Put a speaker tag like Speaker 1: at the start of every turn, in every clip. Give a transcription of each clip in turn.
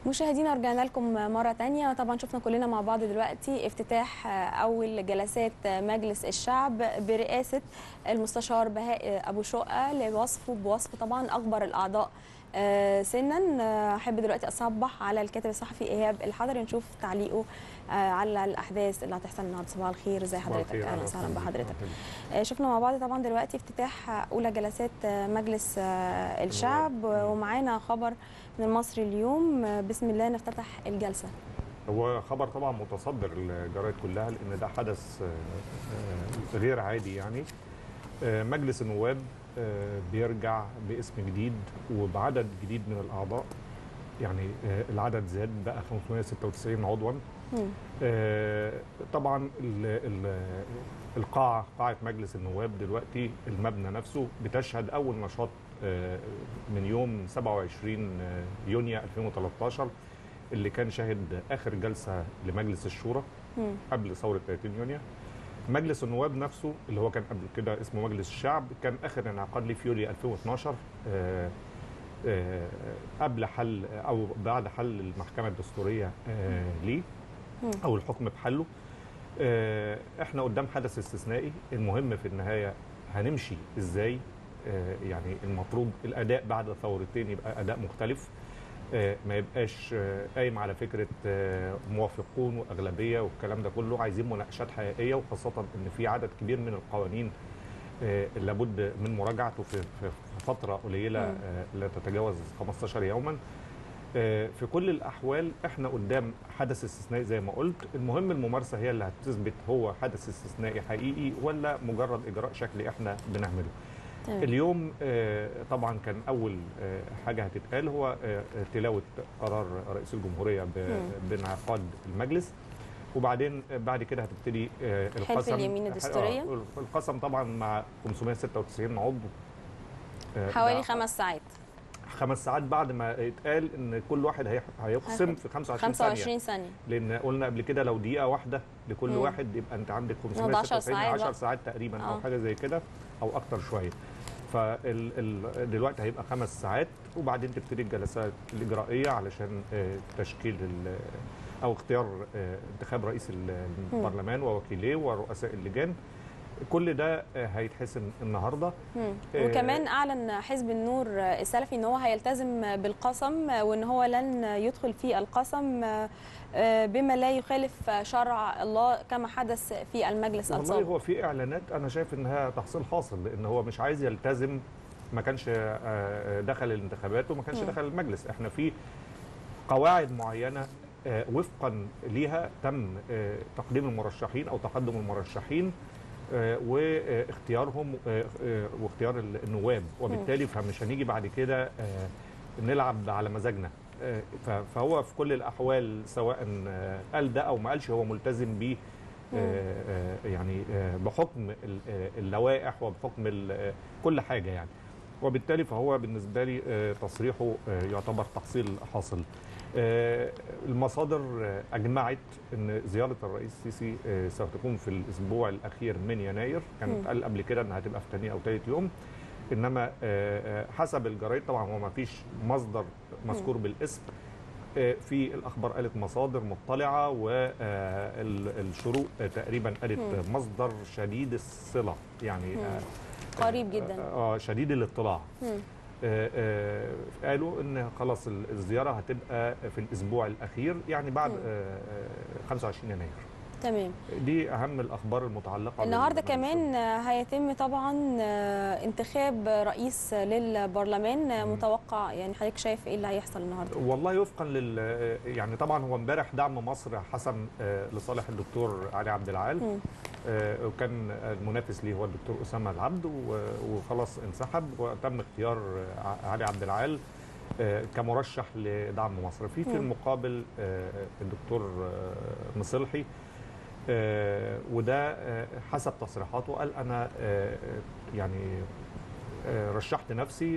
Speaker 1: مشاهدينا رجعنا لكم مرة تانية طبعا شفنا كلنا مع بعض دلوقتي افتتاح أول جلسات مجلس الشعب برئاسة المستشار بهاء أبو شقة لوصفه بوصف طبعا أكبر الأعضاء سنا أحب دلوقتي أصبح على الكاتب الصحفي إيهاب الحضري نشوف تعليقه على الأحداث اللي هتحصل النهارده صباح الخير ازي حضرتك أهلا وسهلا بحضرتك شفنا مع بعض طبعا دلوقتي افتتاح أولى جلسات مجلس الشعب ومعانا خبر من المصري اليوم بسم الله نفتتح الجلسه
Speaker 2: هو خبر طبعا متصدر الجرايد كلها لان ده حدث غير عادي يعني مجلس النواب بيرجع باسم جديد وبعدد جديد من الاعضاء يعني العدد زاد بقى 596 عضوا طبعا ال ال القاعه قاعه مجلس النواب دلوقتي المبنى نفسه بتشهد اول نشاط من يوم 27 يونيو 2013 اللي كان شاهد اخر جلسه لمجلس الشورى قبل ثوره 30 يونيو مجلس النواب نفسه اللي هو كان قبل كده اسمه مجلس الشعب كان اخر انعقاد ليه في يوليو 2012 قبل حل او بعد حل المحكمه الدستوريه ليه او الحكم بحله احنا قدام حدث استثنائي المهم في النهايه هنمشي ازاي يعني المفروض الاداء بعد ثورتين يبقى اداء مختلف ما يبقاش قايم على فكره موافقون واغلبيه والكلام ده كله عايزين مناقشات حقيقيه وخاصه ان في عدد كبير من القوانين لابد من مراجعته في فتره قليله لا تتجاوز 15 يوما في كل الاحوال احنا قدام حدث استثنائي زي ما قلت المهم الممارسه هي اللي هتثبت هو حدث استثنائي حقيقي ولا مجرد اجراء شكلي احنا بنعمله طيب. اليوم طبعا كان اول حاجه هتتقال هو تلاوه قرار رئيس الجمهوريه بانعقاد المجلس وبعدين بعد كده هتبتدي
Speaker 1: القسم حلف اليمين الدستوريه
Speaker 2: القسم طبعا مع 596 عضو
Speaker 1: حوالي خمس ساعات
Speaker 2: خمس ساعات بعد ما يتقال ان كل واحد هيقسم في 25,
Speaker 1: 25 ثانيه
Speaker 2: لان قلنا قبل كده لو دقيقه واحده لكل مم. واحد يبقى انت عندك 596 10 ساعات, ساعات تقريبا أوه. او حاجه زي كده او اكتر شويه فدلوقتي هيبقى خمس ساعات وبعدين تبتدي الجلسات الاجرائيه علشان تشكيل او اختيار انتخاب رئيس البرلمان ووكيليه ورؤساء اللجان كل ده هيتحسم النهارده
Speaker 1: وكمان اعلن حزب النور السلفي ان هو هيلتزم بالقسم وان هو لن يدخل في القسم بما لا يخالف شرع الله كما حدث في المجلس السابق
Speaker 2: والله هو في اعلانات انا شايف انها تحصيل حاصل لان هو مش عايز يلتزم ما كانش دخل الانتخابات وما كانش دخل المجلس احنا في قواعد معينه وفقا ليها تم تقديم المرشحين او تقدم المرشحين واختيارهم واختيار النواب وبالتالي فمش هنيجي بعد كده نلعب على مزاجنا فهو في كل الاحوال سواء قال ده او ما قالش هو ملتزم بيه يعني بحكم اللوائح وبحكم كل حاجه يعني وبالتالي فهو بالنسبه لي تصريحه يعتبر تحصيل حاصل المصادر اجمعت ان زياره الرئيس السيسي سوف تكون في الاسبوع الاخير من يناير كانت قال قبل كده انها هتبقى في ثاني او ثالث يوم انما حسب الجرايد طبعا هو ما فيش مصدر مذكور بالاسم في الاخبار قالت مصادر مطلعه والشروق تقريبا قالت مصدر شديد الصله يعني
Speaker 1: قريب جدا
Speaker 2: اه شديد الاطلاع آه آه قالوا ان خلاص الزياره هتبقى في الاسبوع الاخير يعني بعد آه 25 يناير
Speaker 1: تمام
Speaker 2: دي اهم الاخبار المتعلقه
Speaker 1: النهارده كمان هيتم طبعا انتخاب رئيس للبرلمان متوقع يعني حضرتك شايف ايه اللي هيحصل النهارده
Speaker 2: والله وفقا لل يعني طبعا هو امبارح دعم مصر حسم لصالح الدكتور علي عبد العال وكان المنافس ليه هو الدكتور اسامه العبد وخلاص انسحب وتم اختيار علي عبد العال كمرشح لدعم مصر في في المقابل الدكتور مصلحي آه وده آه حسب تصريحاته قال انا آه يعني رشحت نفسي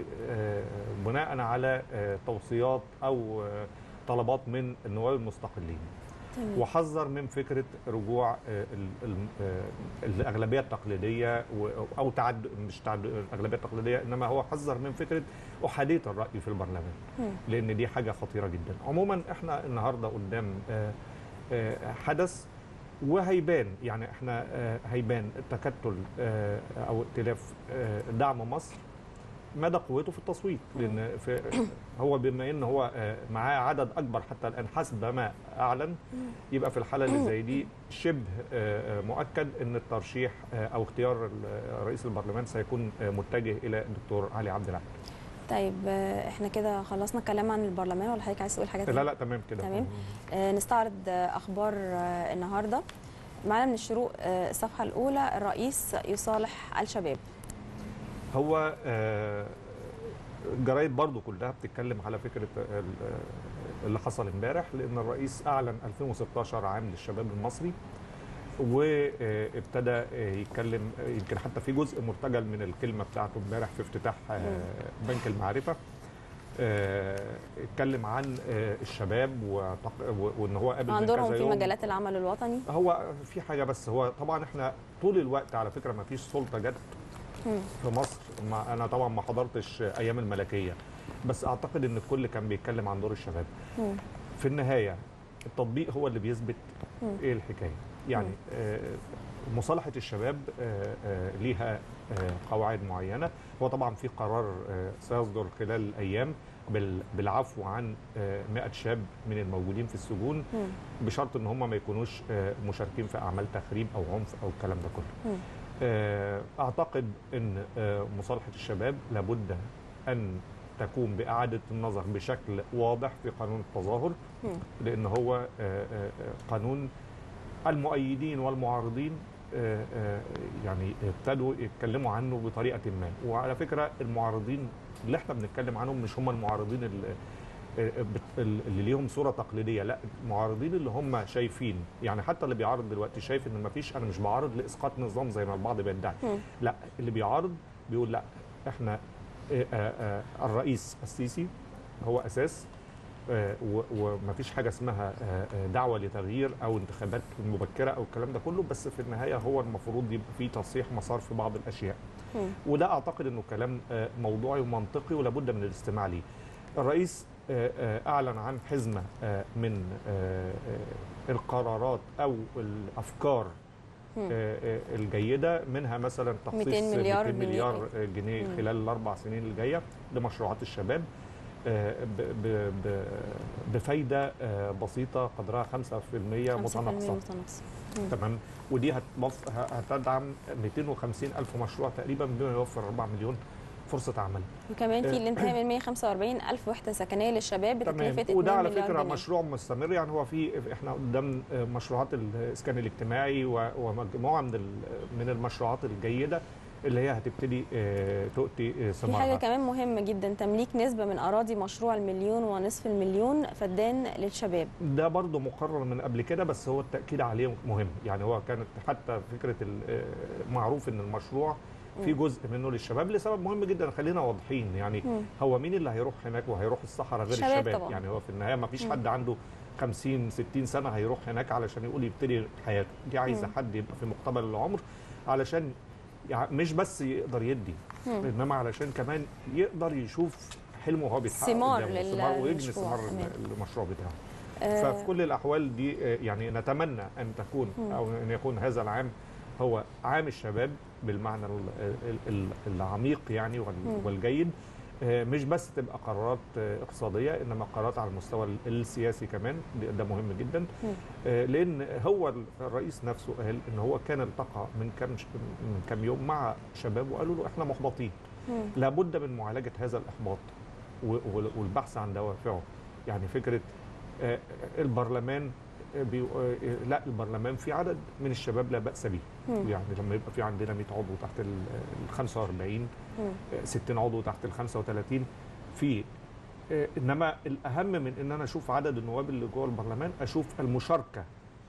Speaker 2: بناء على توصيات او طلبات من النواب المستقلين
Speaker 1: تمام.
Speaker 2: وحذر من فكره رجوع آه، ال- ال- آه، الاغلبيه التقليديه و- او تعد مش تعد الاغلبيه التقليديه انما هو حذر من فكره احاديه الراي في البرلمان
Speaker 1: مم.
Speaker 2: لان دي حاجه خطيره جدا عموما احنا النهارده قدام آه، آه، حدث وهيبان يعني احنا آه، هيبان تكتل آه، او ائتلاف آه، دعم مصر مدى قوته في التصويت لان في هو بما ان هو آه، معاه عدد اكبر حتى الان حسب ما اعلن يبقى في الحاله اللي زي دي شبه آه، آه، مؤكد ان الترشيح آه، او اختيار ال- رئيس البرلمان سيكون آه، متجه الى الدكتور علي عبد العال
Speaker 1: طيب آه، احنا كده خلصنا الكلام عن البرلمان ولا حضرتك عايز تقول حاجه تانية؟
Speaker 2: لا لا تمام كده
Speaker 1: تمام. آه، نستعرض آه، اخبار آه، النهارده معنا من الشروق آه، الصفحه الاولى الرئيس يصالح الشباب
Speaker 2: هو آه، الجرايد برضو كلها بتتكلم على فكره ال- اللي حصل امبارح لان الرئيس اعلن 2016 عام للشباب المصري وابتدى يتكلم يمكن حتى في جزء مرتجل من الكلمه بتاعته امبارح في افتتاح آه، بنك المعرفه آه، اتكلم عن آه، الشباب وتق- و- وان هو قابل من
Speaker 1: عن دورهم
Speaker 2: كذا
Speaker 1: في
Speaker 2: يوم.
Speaker 1: مجالات العمل الوطني
Speaker 2: هو في حاجه بس هو طبعا احنا طول الوقت على فكره ما فيش سلطه جت
Speaker 1: مم.
Speaker 2: في مصر ما انا طبعا ما حضرتش ايام الملكيه بس اعتقد ان الكل كان بيتكلم عن دور الشباب
Speaker 1: مم.
Speaker 2: في النهايه التطبيق هو اللي بيثبت
Speaker 1: مم.
Speaker 2: ايه الحكايه يعني آه، مصالحه الشباب آه، آه، ليها آه، قواعد معينه هو طبعا في قرار آه، سيصدر خلال الايام بال- بالعفو عن آه، 100 شاب من الموجودين في السجون
Speaker 1: مم.
Speaker 2: بشرط ان هم ما يكونوش آه، مشاركين في اعمال تخريب او عنف او الكلام ده كله
Speaker 1: مم.
Speaker 2: آه، اعتقد ان آه، مصالحه الشباب لابد ان تكون باعاده النظر بشكل واضح في قانون التظاهر
Speaker 1: مم.
Speaker 2: لان هو آه، آه، آه، قانون المؤيدين والمعارضين آه، آه، يعني ابتدوا يتكلموا عنه بطريقه ما وعلى فكره المعارضين اللي احنا بنتكلم عنهم مش هم المعارضين اللي اللي ليهم صوره تقليديه لا المعارضين اللي هم شايفين يعني حتى اللي بيعارض دلوقتي شايف ان مفيش انا مش بعارض لاسقاط نظام زي ما البعض بيدعي
Speaker 1: مم.
Speaker 2: لا اللي بيعارض بيقول لا احنا آه، آه، آه، الرئيس السيسي هو اساس آه، و- ومفيش حاجه اسمها آه، آه، دعوه لتغيير او انتخابات مبكره او الكلام ده كله بس في النهايه هو المفروض يبقى فيه تصحيح مسار في بعض الاشياء
Speaker 1: مم.
Speaker 2: وده اعتقد انه كلام آه، موضوعي ومنطقي ولابد من الاستماع ليه الرئيس آه، آه، اعلن عن حزمه آه، من آه، آه، القرارات او الافكار
Speaker 1: مم.
Speaker 2: آه، آه، الجيده منها مثلا تخصيص
Speaker 1: 200 مليار
Speaker 2: 200 مليار
Speaker 1: جنيه.
Speaker 2: جنيه
Speaker 1: مم.
Speaker 2: خلال الاربع سنين الجايه لمشروعات الشباب آه، ب- ب- ب- بفايده آه، بسيطه قدرها 5%
Speaker 1: 5%
Speaker 2: متناقصه
Speaker 1: متناقصه مم.
Speaker 2: تمام ودي هتوف- ه- هتدعم 250 الف مشروع تقريبا بما يوفر 4 مليون فرصه عمل
Speaker 1: وكمان في
Speaker 2: آه،
Speaker 1: الانتهاء من 145 الف وحده سكنيه للشباب بتكلفه
Speaker 2: تمام
Speaker 1: 2
Speaker 2: وده على
Speaker 1: مليار
Speaker 2: فكره
Speaker 1: جنيه.
Speaker 2: مشروع مستمر يعني هو في احنا قدام آه، مشروعات الاسكان الاجتماعي و- ومجموعه من ال- من المشروعات الجيده اللي هي هتبتدي آه، تؤتي آه،
Speaker 1: في حاجه
Speaker 2: ثمارها
Speaker 1: كمان مهمه جدا تمليك نسبه من اراضي مشروع المليون ونصف المليون فدان للشباب
Speaker 2: ده برضه مقرر من قبل كده بس هو التاكيد عليه مهم يعني هو كانت حتى فكره ال- آه، معروف ان المشروع في
Speaker 1: مم.
Speaker 2: جزء منه للشباب لسبب مهم جدا خلينا واضحين يعني
Speaker 1: مم.
Speaker 2: هو مين اللي هيروح هناك وهيروح الصحراء غير
Speaker 1: الشباب
Speaker 2: الشباب
Speaker 1: طبعاً.
Speaker 2: يعني هو في النهايه ما فيش
Speaker 1: مم.
Speaker 2: حد عنده 50 60 سنه هيروح هناك علشان يقول يبتدي حياته دي عايزه
Speaker 1: مم.
Speaker 2: حد يبقى في مقتبل العمر علشان يع- مش بس يقدر يدي
Speaker 1: مم.
Speaker 2: انما علشان كمان يقدر يشوف حلمه وهو بيتحقق
Speaker 1: ثمار
Speaker 2: قدامه،
Speaker 1: لل-
Speaker 2: ثمار ويجني
Speaker 1: للمشروع.
Speaker 2: ثمار
Speaker 1: تمام.
Speaker 2: المشروع بتاعه
Speaker 1: آه،
Speaker 2: ففي كل الاحوال دي آه، يعني نتمنى ان تكون
Speaker 1: مم.
Speaker 2: او ان يكون هذا العام هو عام الشباب بالمعنى ال- ال- ال- العميق يعني وال-
Speaker 1: مم.
Speaker 2: والجيد آه، مش بس تبقى قرارات آه، اقتصاديه انما قرارات على المستوى ال- السياسي كمان ده- ده مهم جدا
Speaker 1: مم.
Speaker 2: آه، لان هو الرئيس نفسه قال ان هو كان التقى من كام ش- من كام يوم مع شباب وقالوا له احنا محبطين
Speaker 1: مم.
Speaker 2: لابد من معالجه هذا الاحباط و- وال- والبحث عن دوافعه يعني فكره آه، البرلمان آه، بي- آه، لا البرلمان في عدد من الشباب لا باس به
Speaker 1: مم.
Speaker 2: يعني لما يبقى في عندنا 100 عضو تحت ال ال 45
Speaker 1: مم.
Speaker 2: آه، 60 عضو تحت ال 35 في آه، انما الاهم من ان انا اشوف عدد النواب اللي جوه البرلمان اشوف المشاركه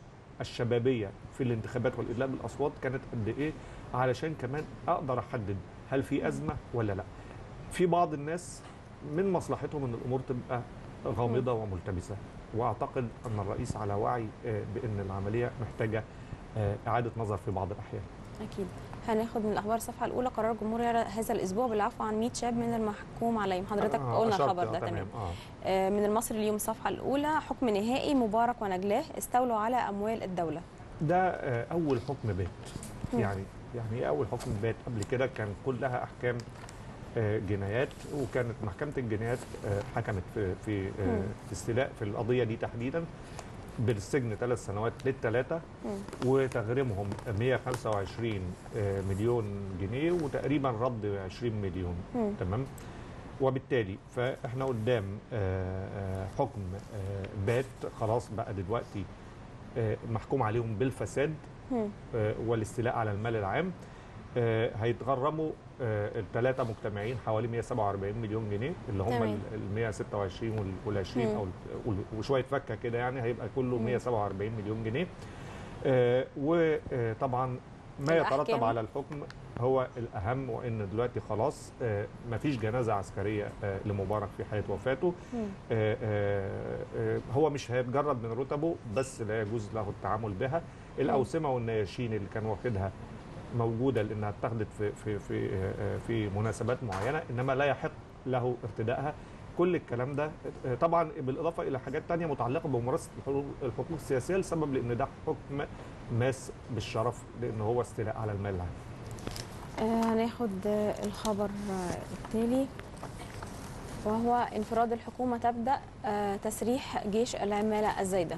Speaker 2: الشبابيه في الانتخابات والادلاء بالاصوات كانت قد ايه علشان كمان اقدر احدد هل في ازمه ولا لا في بعض الناس من مصلحتهم ان الامور تبقى غامضه وملتبسه واعتقد ان الرئيس على وعي آه، بان العمليه محتاجه آه، اعاده نظر في بعض الاحيان
Speaker 1: اكيد هناخد من الاخبار الصفحه الاولى قرار الجمهوريه هذا الاسبوع بالعفو عن 100 شاب من المحكوم عليهم حضرتك
Speaker 2: آه،
Speaker 1: قلنا
Speaker 2: أشرت،
Speaker 1: الخبر
Speaker 2: آه،
Speaker 1: ده تمام
Speaker 2: اه
Speaker 1: آه، من المصري اليوم الصفحه الاولى حكم نهائي مبارك ونجلاه استولوا على اموال الدوله
Speaker 2: ده آه، اول حكم بات
Speaker 1: مم.
Speaker 2: يعني يعني ايه اول حكم بات قبل كده كان كلها احكام آه، جنايات وكانت محكمه الجنايات آه، حكمت في في آه،
Speaker 1: مم.
Speaker 2: في استيلاء في القضيه دي تحديدا بالسجن ثلاث سنوات للثلاثه
Speaker 1: مم.
Speaker 2: وتغريمهم 125 آه، مليون جنيه وتقريبا رد 20 مليون
Speaker 1: مم.
Speaker 2: تمام وبالتالي فاحنا قدام آه، آه، حكم آه، بات خلاص بقى دلوقتي آه، محكوم عليهم بالفساد
Speaker 1: مم.
Speaker 2: آه، والاستيلاء على المال العام آه، هيتغرموا آه، الثلاثه مجتمعين حوالي 147 مليون جنيه اللي هم
Speaker 1: تمام.
Speaker 2: ال 126 وال 20
Speaker 1: مم.
Speaker 2: او ال- وشويه فكه كده يعني هيبقى كله
Speaker 1: مم.
Speaker 2: 147 مليون جنيه آه، وطبعا ما
Speaker 1: الأحكام.
Speaker 2: يترتب على الحكم هو الاهم وان دلوقتي خلاص آه، مفيش جنازه عسكريه آه، لمبارك في حاله وفاته
Speaker 1: مم.
Speaker 2: آه، آه، آه، هو مش هيتجرد من رتبه بس لا يجوز له التعامل بها الاوسمه والنياشين اللي كان واخدها موجوده لانها اتخذت في في في آه، آه، في مناسبات معينه انما لا يحق له ارتدائها كل الكلام ده آه، طبعا بالاضافه الى حاجات تانية متعلقه بممارسه الحقوق الحقوق السياسيه لسبب لان ده حكم ماس بالشرف لان هو استيلاء على المال العام
Speaker 1: آه، هناخد آه، الخبر آه، التالي وهو انفراد الحكومة تبدأ آه، تسريح جيش العمالة الزايدة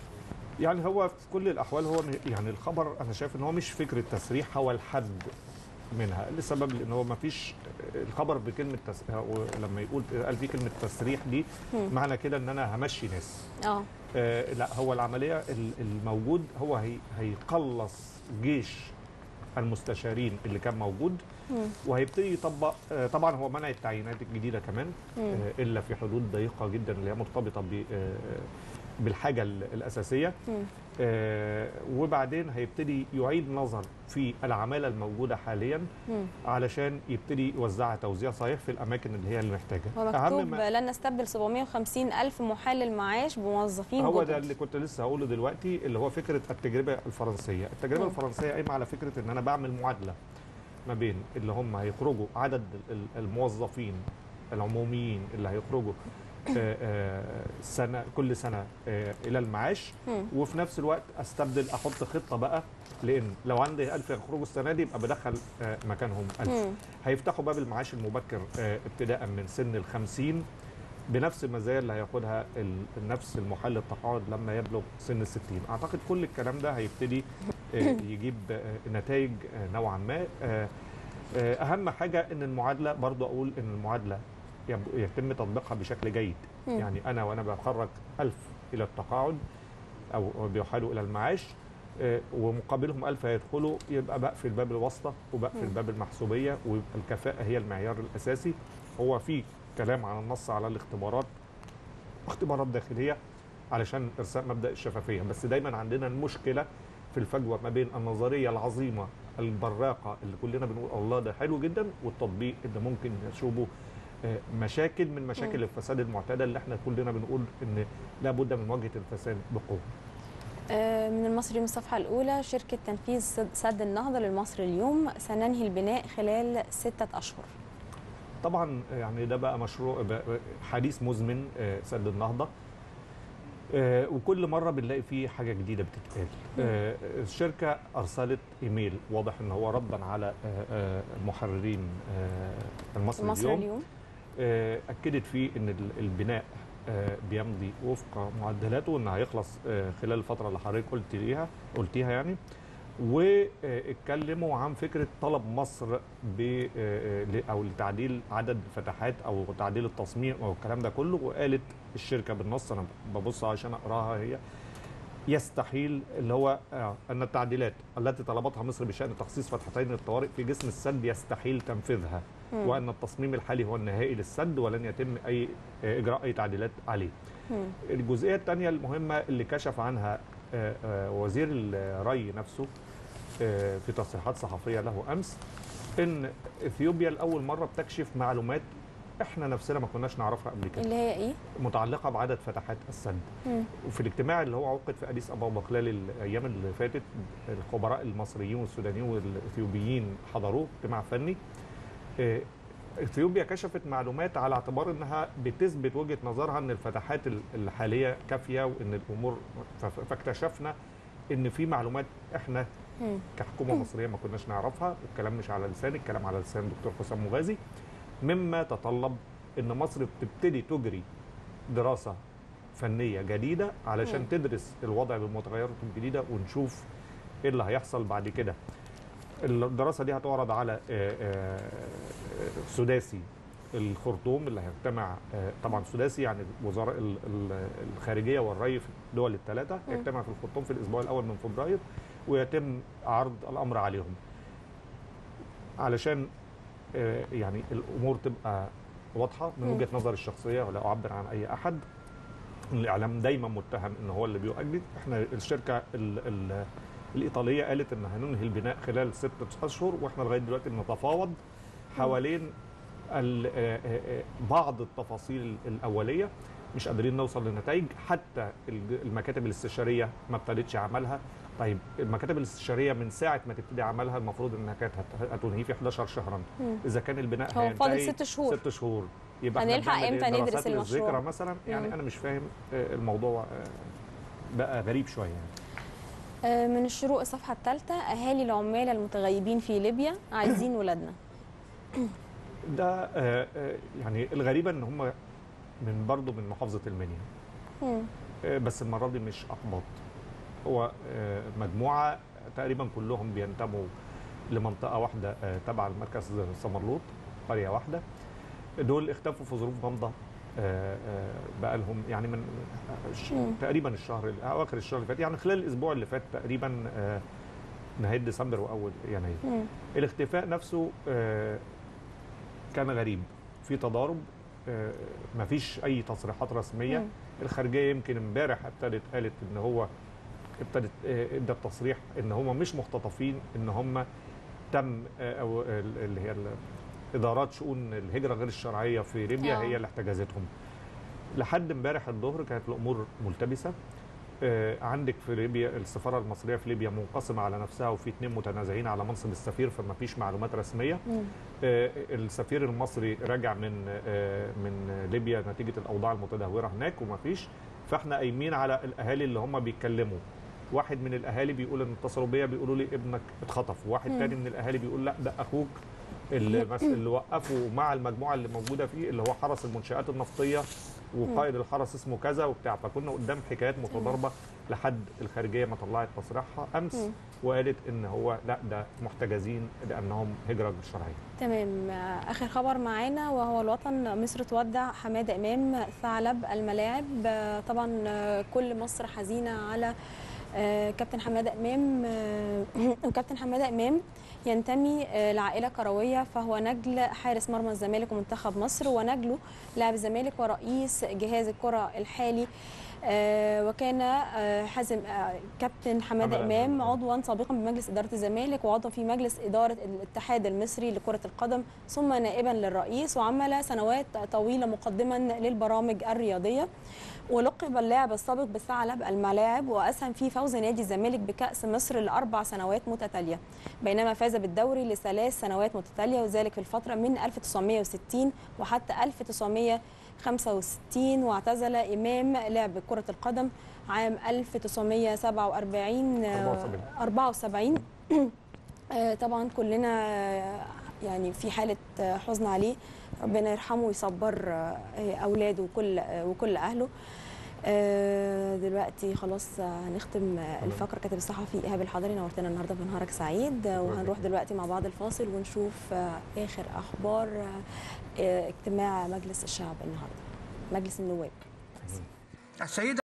Speaker 2: يعني هو في كل الاحوال هو م- يعني الخبر انا شايف ان هو مش فكره تسريح هو الحد منها لسبب لان هو ما فيش الخبر بكلمه تس... هو لما يقول قال في كلمه تسريح دي
Speaker 1: مم.
Speaker 2: معنى كده ان انا همشي ناس
Speaker 1: اه
Speaker 2: آه لا هو العمليه ال- الموجود هو هي هيقلص جيش المستشارين اللي كان موجود
Speaker 1: مم.
Speaker 2: وهيبتدي يطبق آه طبعا هو منع التعيينات الجديده كمان
Speaker 1: مم.
Speaker 2: آه الا في حدود ضيقه جدا اللي هي مرتبطه ب آه بالحاجه ال- الاساسيه
Speaker 1: مم.
Speaker 2: آه، وبعدين هيبتدي يعيد نظر في العماله الموجوده حاليا
Speaker 1: مم.
Speaker 2: علشان يبتدي يوزعها توزيع صحيح في الاماكن اللي هي اللي محتاجه
Speaker 1: هو مكتوب لن نستبدل 750 ألف محلل معاش بموظفين
Speaker 2: هو
Speaker 1: جدد.
Speaker 2: ده اللي كنت لسه هقوله دلوقتي اللي هو فكره التجربه الفرنسيه التجربه
Speaker 1: مم.
Speaker 2: الفرنسيه قايمه على فكره ان انا بعمل معادله ما بين اللي هم هيخرجوا عدد ال- الموظفين العموميين اللي هيخرجوا آه، آه، سنه كل سنه آه، الى المعاش
Speaker 1: مم.
Speaker 2: وفي نفس الوقت استبدل احط خطه بقى لان لو عندي 1000 يخرجوا السنه دي يبقى بدخل آه، مكانهم 1000
Speaker 1: مم.
Speaker 2: هيفتحوا باب المعاش المبكر آه، ابتداء من سن ال 50 بنفس المزايا اللي هياخدها ال- نفس المحل التقاعد لما يبلغ سن ال 60 اعتقد كل الكلام ده هيبتدي آه، يجيب آه، نتائج آه، نوعا ما آه، آه، اهم حاجه ان المعادله برضو اقول ان المعادله يب- يتم تطبيقها بشكل جيد
Speaker 1: مم.
Speaker 2: يعني انا وانا بخرج 1000 الى التقاعد او بيحالوا الى المعاش آه، ومقابلهم 1000 هيدخلوا يبقى بقفل باب الواسطه وبقفل
Speaker 1: مم.
Speaker 2: باب المحسوبيه ويبقى الكفاءه هي المعيار الاساسي هو في كلام عن النص على الاختبارات اختبارات داخليه علشان ارساء مبدا الشفافيه بس دايما عندنا المشكله في الفجوه ما بين النظريه العظيمه البراقه اللي كلنا بنقول الله ده حلو جدا والتطبيق اللي ممكن يشوبه آه، مشاكل من مشاكل
Speaker 1: مم.
Speaker 2: الفساد المعتاده اللي احنا كلنا بنقول ان لابد من مواجهه الفساد بقوه
Speaker 1: آه، من المصري من الصفحة الأولى شركة تنفيذ سد- سد النهضة للمصري اليوم سننهي البناء خلال ستة أشهر
Speaker 2: طبعا يعني ده بقى مشروع بقى حديث مزمن آه، سد النهضه آه، وكل مره بنلاقي فيه حاجه جديده بتتقال آه، الشركه ارسلت ايميل واضح ان هو ردا على آه، آه، محررين آه، المصري
Speaker 1: المصري
Speaker 2: اليوم
Speaker 1: اليوم
Speaker 2: آه، اكدت فيه ان ال- البناء آه، بيمضي وفق معدلاته وانه هيخلص آه، خلال الفتره اللي حضرتك قلت ليها قلتيها يعني واتكلموا عن فكره طلب مصر ب آه، ل- او لتعديل عدد الفتحات او تعديل التصميم او الكلام ده كله وقالت الشركه بالنص انا ببص عشان اقراها هي يستحيل اللي هو آه، ان التعديلات التي طلبتها مصر بشان تخصيص فتحتين للطوارئ في جسم السد يستحيل تنفيذها
Speaker 1: مم.
Speaker 2: وان التصميم الحالي هو النهائي للسد ولن يتم اي آه، اجراء اي تعديلات عليه.
Speaker 1: مم.
Speaker 2: الجزئيه الثانيه المهمه اللي كشف عنها آه، آه، وزير الري نفسه آه، في تصريحات صحفيه له امس ان اثيوبيا لاول مره بتكشف معلومات احنا نفسنا ما كناش نعرفها قبل كده
Speaker 1: اللي هي ايه؟
Speaker 2: متعلقه بعدد فتحات السد
Speaker 1: مم.
Speaker 2: وفي الاجتماع اللي هو عقد في اديس ابابا خلال الايام اللي فاتت الخبراء المصريين والسودانيين والاثيوبيين حضروه اجتماع فني آه، اثيوبيا كشفت معلومات على اعتبار انها بتثبت وجهه نظرها ان الفتحات ال- الحاليه كافيه وان الامور ف- فاكتشفنا ان في معلومات احنا
Speaker 1: مم.
Speaker 2: كحكومه مصريه ما كناش نعرفها والكلام مش على لساني الكلام على لسان دكتور حسام مغازي مما تطلب ان مصر بتبتدي تجري دراسه فنيه جديده علشان
Speaker 1: مم.
Speaker 2: تدرس الوضع بالمتغيرات الجديده ونشوف ايه اللي هيحصل بعد كده الدراسه دي هتعرض على آه، آه، سداسي الخرطوم اللي هيجتمع آه، طبعا سداسي يعني وزراء ال- ال- الخارجيه والري في الدول الثلاثه
Speaker 1: مم.
Speaker 2: يجتمع في الخرطوم في الاسبوع الاول من فبراير ويتم عرض الامر عليهم علشان آه، يعني الامور تبقى واضحه من
Speaker 1: مم.
Speaker 2: وجهه نظري الشخصيه ولا اعبر عن اي احد الاعلام دايما متهم ان هو اللي بيؤجج احنا الشركه ال ال الايطاليه قالت ان هننهي البناء خلال ستة اشهر واحنا لغايه دلوقتي بنتفاوض حوالين ال- آه، آه، آه، بعض التفاصيل الاوليه مش قادرين نوصل لنتائج حتى الج- المكاتب الاستشاريه ما ابتدتش عملها طيب المكاتب الاستشاريه من ساعه ما تبتدي عملها المفروض انها كانت هت- هتنهي في 11 شهرا
Speaker 1: مم.
Speaker 2: اذا كان البناء
Speaker 1: هو فاضل
Speaker 2: هينتهي
Speaker 1: ست شهور.
Speaker 2: ست شهور يبقى احنا
Speaker 1: هنلحق
Speaker 2: بنعمل إيه؟
Speaker 1: إمتى ندرس
Speaker 2: دراسات
Speaker 1: المشروع؟
Speaker 2: للذكرى مثلا يعني
Speaker 1: مم.
Speaker 2: انا مش فاهم آه، الموضوع آه، بقى غريب شويه يعني.
Speaker 1: آه، من الشروق الصفحة الثالثة أهالي العمال المتغيبين في ليبيا عايزين ولادنا
Speaker 2: ده آه، آه، يعني الغريبه ان هم من برضه من محافظه المنيا
Speaker 1: مم.
Speaker 2: آه، بس المره دي مش اقباط هو آه، مجموعه تقريبا كلهم بينتموا لمنطقه واحده آه، تبع المركز سمرلوط قريه واحده دول اختفوا في ظروف غامضه آه، آه، بقى لهم يعني من آه، ش-
Speaker 1: مم.
Speaker 2: تقريبا الشهر ال- اواخر الشهر اللي فات يعني خلال الاسبوع اللي فات تقريبا آه، نهايه ديسمبر واول يناير
Speaker 1: مم.
Speaker 2: الاختفاء نفسه آه، كان غريب في تضارب آه، مفيش اي تصريحات رسميه
Speaker 1: مم.
Speaker 2: الخارجيه يمكن امبارح ابتدت قالت ان هو ابتدت آه، ادت تصريح ان هم مش مختطفين ان هم تم آه، او ال- اللي هي ال- ادارات شؤون الهجره غير الشرعيه في ليبيا
Speaker 1: آه.
Speaker 2: هي اللي احتجزتهم لحد امبارح الظهر كانت الامور ملتبسه آه، عندك في ليبيا السفاره المصريه في ليبيا منقسمه على نفسها وفي اثنين متنازعين على منصب السفير فما فيش معلومات رسميه
Speaker 1: مم.
Speaker 2: آه، السفير المصري راجع من آه، من ليبيا نتيجه الاوضاع المتدهوره هناك وما فيش فاحنا قايمين على الاهالي اللي هم بيتكلموا واحد من الاهالي بيقول ان اتصلوا بيا بيقولوا لي ابنك اتخطف واحد
Speaker 1: مم.
Speaker 2: تاني من الاهالي بيقول لا ده اخوك اللي, مس- اللي وقفوا مع المجموعه اللي موجوده فيه اللي هو حرس المنشات النفطيه وقائد الحرس اسمه كذا وبتاع فكنا قدام حكايات متضاربه لحد الخارجيه ما طلعت تصريحها امس
Speaker 1: مم.
Speaker 2: وقالت ان هو لا ده محتجزين لانهم هجره غير شرعيه
Speaker 1: تمام آه، آخر خبر معانا وهو الوطن مصر تودع حمادة إمام ثعلب الملاعب آه، طبعا آه، كل مصر حزينة على آه، كابتن حمادة إمام آه، وكابتن حمادة إمام ينتمي آه، لعائلة كروية فهو نجل حارس مرمى الزمالك ومنتخب مصر ونجله لاعب الزمالك ورئيس جهاز الكرة الحالي آه، وكان آه، حازم آه، كابتن حماده
Speaker 2: حمادة
Speaker 1: امام
Speaker 2: إمام.
Speaker 1: عضوا سابقا بمجلس اداره الزمالك وعضوا في مجلس اداره الاتحاد المصري لكره القدم ثم نائبا للرئيس وعمل سنوات طويله مقدما للبرامج الرياضيه ولقب اللاعب السابق بثعلب الملاعب واسهم في فوز نادي الزمالك بكاس مصر لاربع سنوات متتاليه بينما فاز بالدوري لثلاث سنوات متتاليه وذلك في الفتره من 1960 وحتى 1965 واعتزل امام لعب كره القدم عام 1947 آه، 74 آه، طبعا كلنا آه، يعني في حاله آه، حزن عليه ربنا يرحمه ويصبر آه، اولاده وكل آه، وكل اهله آه، دلوقتي خلاص آه، هنختم آه، الفقره كاتب الصحفي ايهاب الحضري نورتنا النهارده في نهارك سعيد آه، وهنروح دلوقتي مع بعض الفاصل ونشوف آه، اخر اخبار آه، آه، اجتماع مجلس الشعب النهارده مجلس النواب
Speaker 3: السيدة